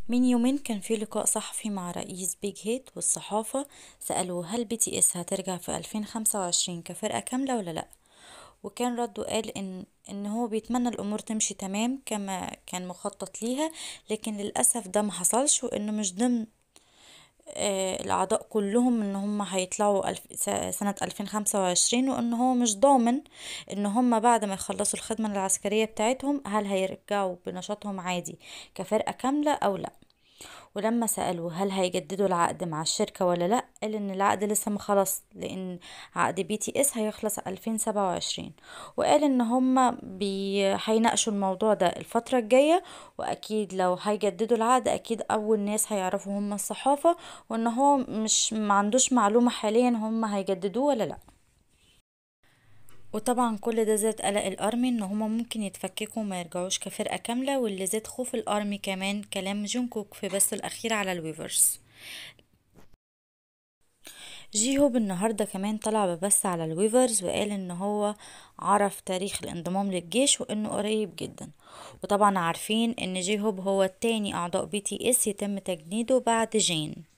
من يومين كان في لقاء صحفي مع رئيس بيج هيت والصحافة سألوه هل بي تي اس هترجع في ألفين خمسة وعشرين كفرقة كاملة ولا لأ وكان رده قال ان ان هو بيتمنى الامور تمشي تمام كما كان مخطط ليها لكن للاسف ده ما حصلش وانه مش ضمن آه، الاعضاء كلهم ان هم هيطلعوا الف سنة الفين خمسة وعشرين وان هو مش ضامن ان هم بعد ما يخلصوا الخدمة العسكرية بتاعتهم هل هيرجعوا بنشاطهم عادي كفرقة كاملة او لا ولما سألوه هل هيجددوا العقد مع الشركة ولا لأ قال إن العقد لسه ما خلص لأن عقد بي تي اس هيخلص ألفين سبعة وعشرين وقال إن هما بي هيناقشوا الموضوع ده الفترة الجاية وأكيد لو هيجددوا العقد أكيد أول ناس هيعرفوا هما الصحافة وإن هو مش معندوش معلومة حاليا هما هيجددوه ولا لأ وطبعا كل ده زاد قلق الارمي ان هما ممكن يتفككوا وما يرجعوش كفرقة كاملة واللي زاد خوف الارمي كمان كلام جونكوك في بثه الاخير على الويفرز جي هوب النهاردة كمان طلع ببث على الويفرز وقال ان هو عرف تاريخ الانضمام للجيش وانه قريب جدا وطبعا عارفين ان جي هوب هو تاني اعضاء بي تي اس يتم تجنيده بعد جين